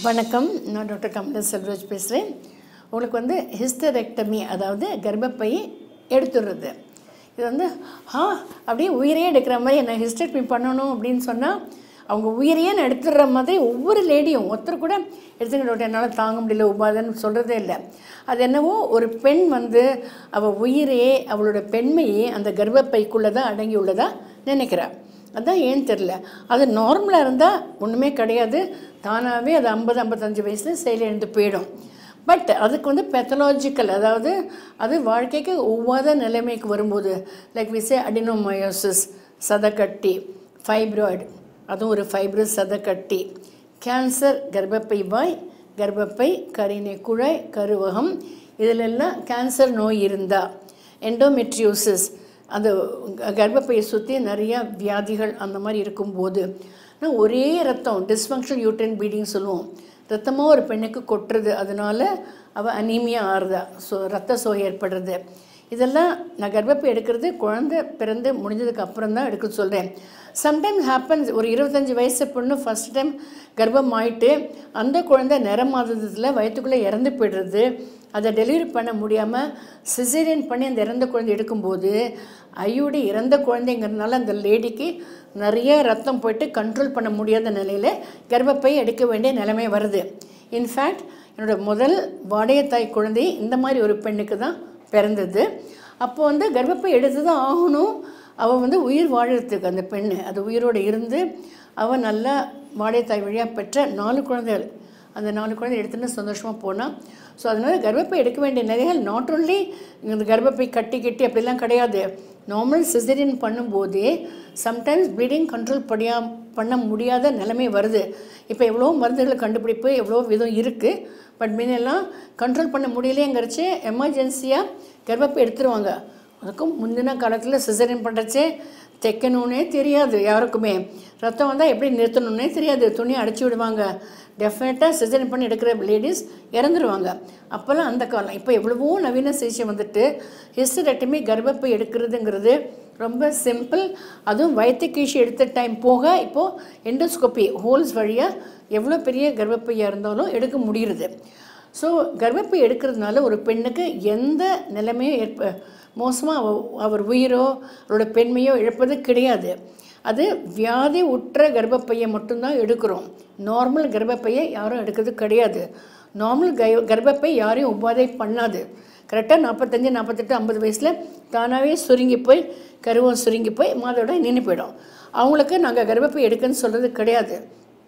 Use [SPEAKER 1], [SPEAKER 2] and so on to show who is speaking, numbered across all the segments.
[SPEAKER 1] வணக்கம் நான் டாக்டர் கமலா செல்வராஜ் பேசுகிறேன் உங்களுக்கு வந்து ஹிஸ்டரெக்டமி அதாவது கர்ப்பப்பை எடுத்துடுறது இது வந்து ஆ அப்படியே உயிரையே எடுக்கிற மாதிரி என்ன ஹிஸ்டரெக்டமி பண்ணணும் அப்படின்னு சொன்னால் அவங்க உயிரையே நான் எடுத்துடுற மாதிரி ஒவ்வொரு லேடியும் ஒருத்தர் கூட எடுத்துக்க டாக்டர் என்னால் தாங்க முடியல உபாதன்னு சொல்கிறதே இல்லை அது என்னவோ ஒரு பெண் வந்து அவள் உயிரையே அவளோட பெண்மையே அந்த கர்ப்பப்பைக்குள்ளே தான் அடங்கி உள்ளதா நினைக்கிறாள் அதான் ஏன்னு தெரில அது நார்மலாக இருந்தால் ஒன்றுமே கிடையாது தானாகவே அது ஐம்பது ஐம்பத்தஞ்சு வயசில் செயலிழந்து போயிடும் பட் அதுக்கு வந்து பெத்தலாஜிக்கல் அதாவது அது வாழ்க்கைக்கு ஒவ்வாத நிலைமைக்கு வரும்போது லைக் விசே அடினோமயோசிஸ் சதக்கட்டி ஃபைப்ராய்டு அதுவும் ஒரு ஃபைப்ரஸ் சதக்கட்டி கேன்சர் கர்ப்பப்பை வாய் கர்ப்பப்பை கரிணை குழாய் கருவகம் இதிலெல்லாம் கேன்சர் நோய் இருந்தால் எண்டோமெட்ரியோசிஸ் அந்த கர்ப்பப்பையை சுற்றி நிறையா வியாதிகள் அந்த மாதிரி இருக்கும்போது ஆனால் ஒரே ரத்தம் டிஸ்ஃபங்க்ஷனல் யூட்ரைன் பீடிங் சொல்லுவோம் ரத்தமாக ஒரு பெண்ணுக்கு கொட்டுறது அதனால அவள் அனீமியா ஆறுதா ஸோ ரத்த சோகை ஏற்படுறது இதெல்லாம் நான் கர்ப்பப்பை எடுக்கிறது குழந்தை பிறந்து முடிஞ்சதுக்கு அப்புறம் தான் எடுக்க சொல்கிறேன் சம்டைம்ஸ் ஹேப்பன்ஸ் ஒரு இருபத்தஞ்சி வயசு பொண்ணு ஃபஸ்ட் டைம் கர்ப்பம் ஆயிட்டு அந்த குழந்தை நிற மாதத்தில் வயிற்றுக்குள்ளே இறந்து போய்டுறது அதை டெலிவரி பண்ண முடியாமல் சிசேரியன் பண்ணி அந்த இறந்த குழந்தை எடுக்கும்போது ஐயோடி இறந்த குழந்தைங்கிறதுனால அந்த லேடிக்கு நிறைய ரத்தம் போயிட்டு கண்ட்ரோல் பண்ண முடியாத நிலையில் கர்ப்பப்பை எடுக்க வேண்டிய நிலைமை வருது இன்ஃபேக்ட் என்னோடய முதல் வாடையத்தாய் குழந்தை இந்த மாதிரி ஒரு பெண்ணுக்கு தான் பிறந்தது அப்போ வந்து கர்ப்பப்பை எடுத்து தான் ஆகணும் அவள் வந்து உயிர் வாழறதுக்கு அந்த பெண்ணு அது உயிரோடு இருந்து அவள் நல்லா வாடையத்தாய் வழியாக பெற்ற நாலு குழந்தைகள் அந்த நாலு குழந்தை எடுத்துன்னு சந்தோஷமாக போனான் ஸோ அதனால் கர்ப்பப்பை எடுக்க வேண்டிய நிலைகள் நாட் ஓன்லி இந்த கர்ப்பப்பை கட்டி கட்டி அப்படிலாம் கிடையாது நார்மல் சிசரியன் பண்ணும்போதே சம்டைம்ஸ் ப்ளீடிங் கண்ட்ரோல் படியா பண்ண முடியாத நிலைமை வருது இப்போ எவ்வளோ மருந்துகளை கண்டுபிடிப்பு எவ்வளோ விதம் இருக்குது பட் முன்னெல்லாம் கண்ட்ரோல் பண்ண முடியலையங்கிறச்சு எமர்ஜென்சியாக கர்ப்பப்பை எடுத்துருவாங்க அதுக்கும் முந்தின காலத்தில் சிசரியன் பண்ணுறச்சே தைக்கணுன்னே தெரியாது யாருக்குமே ரத்தம் வந்தால் எப்படி நிறுத்தணுன்னே தெரியாது துணியை அடைச்சி விடுவாங்க டெஃபினட்டாக சிசரியன் பண்ணி எடுக்கிற லேடிஸ் இறந்துருவாங்க அப்போல்லாம் அந்த காலம் இப்போ எவ்வளவோ நவீன சிகிச்சை வந்துட்டு ஹிஸ்டரெக்டமி கர்ப்பப்பை எடுக்கிறதுங்கிறது ரொம்ப சிம்பிள் அதுவும் வயிற்றுக்கீழ்ச்சி எடுத்த டைம் போக இப்போது எண்டோஸ்கோப்பி ஹோல்ஸ் வழியாக எவ்வளோ பெரிய கர்ப்பப்பையாக இருந்தாலும் எடுக்க முடியுது ஸோ கர்ப்பப்பை எடுக்கிறதுனால ஒரு பெண்ணுக்கு எந்த நிலைமையும் ஏற்ப மோசமாக அவ அவர் உயிரோ அவரோட பெண்மையோ இழப்பது கிடையாது அது வியாதி உற்ற கர்ப்பப்பையை மட்டும்தான் எடுக்கிறோம் நார்மல் கர்ப்பப்பையை யாரும் எடுக்கிறது கிடையாது நார்மல் கை கர்ப்பப்பை யாரையும் உபாதை பண்ணாது கரெக்டாக நாற்பத்தஞ்சு நாற்பத்தெட்டு ஐம்பது வயசில் தானாகவே சுருங்கி போய் கருவம் சுருங்கி போய் மாதோட நின்று போயிடும் அவங்களுக்கு நாங்கள் கர்ப்பப்பை எடுக்குன்னு சொல்கிறது கிடையாது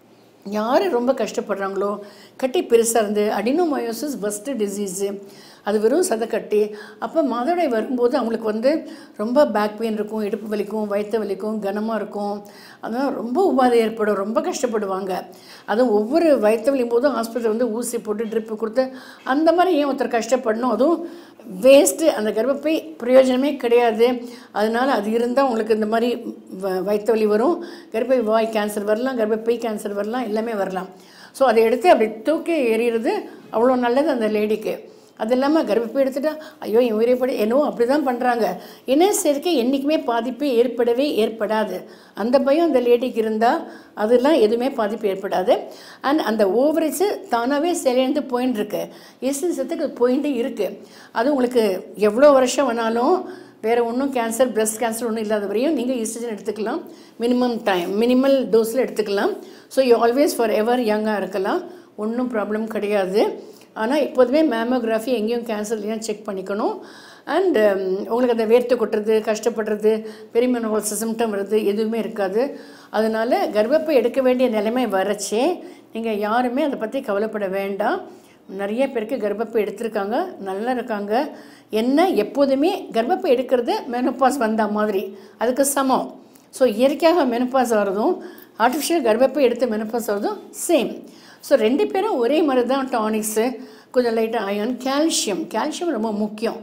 [SPEAKER 1] யார் ரொம்ப கஷ்டப்படுறாங்களோ கட்டி பெருசாக இருந்து அடினோமயோசிஸ் ஃபஸ்ட்டு டிசீஸு அது வெறும் சதைக்கட்டி அப்போ மாதவிடாய் வரும்போது அவங்களுக்கு வந்து ரொம்ப பேக் பெயின் இருக்கும் இடுப்பு வலிக்கும் வயிற்று வலிக்கும் கனமாக இருக்கும் அதனால் ரொம்ப உபாதை ஏற்படும் ரொம்ப கஷ்டப்படுவாங்க அதுவும் ஒவ்வொரு வயிற்று வலியும் போதும் ஹாஸ்பிட்டல் வந்து ஊசி போட்டு ட்ரிப்பு கொடுத்து அந்த மாதிரி ஏன் ஒருத்தர் கஷ்டப்படணும் அதுவும் வேஸ்ட்டு அந்த கர்ப்பப்பை பிரயோஜனமே கிடையாது அதனால் அது இருந்தால் உங்களுக்கு இந்த மாதிரி வ வயிற்று வலி வரும் கர்ப்பப்பை வாய் கேன்சர் வரலாம் கர்ப்பப்பை கேன்சர் வரலாம் எல்லாமே வரலாம் ஸோ அதை எடுத்து அப்படி தூக்கி எறிகிறது அவ்வளோ நல்லது அந்த லேடிக்கு அது இல்லாமல் கர்ப்பப்பை எடுத்துட்டா ஐயோ என் உயிரைப்படி என்னவோ அப்படி தான் பண்ணுறாங்க இன சேர்க்கை என்றைக்குமே பாதிப்பு ஏற்படவே ஏற்படாது அந்த பயம் அந்த லேடிக்கு இருந்தால் அதெல்லாம் எதுவுமே பாதிப்பு ஏற்படாது அண்ட் அந்த ஓவரேஜ் தானாகவே செயலிழந்து போயின்னு இருக்கு எஸ்என்சத்துக்கு போயிட்டு இருக்குது அது உங்களுக்கு எவ்வளோ வருஷம் வேணாலும் வேறு ஒன்றும் கேன்சர் பிரஸ்ட் கேன்சர் ஒன்றும் இல்லாத வரையும் நீங்கள் ஈஸ்ட்ரஜன் எடுத்துக்கலாம் மினிமம் டைம் மினிமல் டோஸில் எடுத்துக்கலாம் so you always for ever யங்காக இருக்கலாம் ஒன்றும் ப்ராப்ளம் கிடையாது ஆனால் இப்போதுமே மேமோகிராஃபி எங்கேயும் கேன்சர் இல்லையா செக் பண்ணிக்கணும் அண்ட் உங்களுக்கு அந்த வேர்த்து கொட்டுறது கஷ்டப்படுறது பெரிமெனோவல்ஸ் சிம்டம் வருது எதுவுமே இருக்காது அதனால் கர்ப்பப்பை எடுக்க வேண்டிய நிலைமை வரச்சே நீங்கள் யாருமே அதை பற்றி கவலைப்பட வேண்டாம் நிறைய பேருக்கு கர்ப்பப்பை எடுத்திருக்காங்க நல்லா இருக்காங்க என்ன எப்போதுமே கர்ப்பப்பை எடுக்கிறது மெனப்பாஸ் வந்த மாதிரி அதுக்கு சமம் ஸோ இயற்கையாக மெனப்பாஸ் ஆகிறதும் ஆர்டிஃபிஷியல் கர்ப்பப்பை எடுத்து மெனப்பாஸ் ஆகிறதும் சேம் ஸோ ரெண்டு பேரும் ஒரே மாதிரி தான் டானிக்ஸு கொஞ்சம் லைட்டாக அயன் கால்சியம் கால்சியம் ரொம்ப முக்கியம்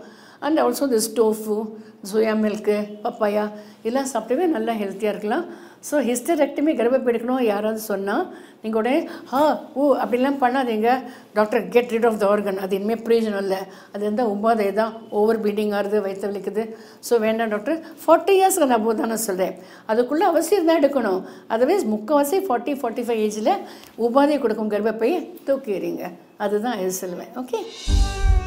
[SPEAKER 1] and also this tofu soya milk papaya இதெல்லாம் சாப்பிட்டவே நல்லா ஹெல்த்தியாக இருக்கலாம் ஸோ ஹிஸ்டரெக்டமி கர்ப்பப்பை எடுக்கணும் யாராவது சொன்னால் நீங்கள் உடனே ஆ ஊ அப்படிலாம் பண்ணாதீங்க doctor get rid of the organ அது இனிமேல் பிரயோஜனம் இல்லை அது இருந்தால் உபாதை தான் ஓவர் பீடிங் ஆகுது வயிற்று வலிக்குது ஸோ வேண்டாம் டாக்டர் ஃபார்ட்டி இயர்ஸ்க்கு நான் போது நான் சொல்கிறேன் அதுக்குள்ளே அவசியம் தான் எடுக்கணும் அதர்வைஸ் முக்கால்வாசி ஃபார்ட்டி ஃபார்ட்டி ஃபைவ் ஏஜில் உபாதை கொடுக்கும் கர்ப்பப்பையை தூக்கி எறிங்க அதுதான் இது சொல்லுவேன் ஓகே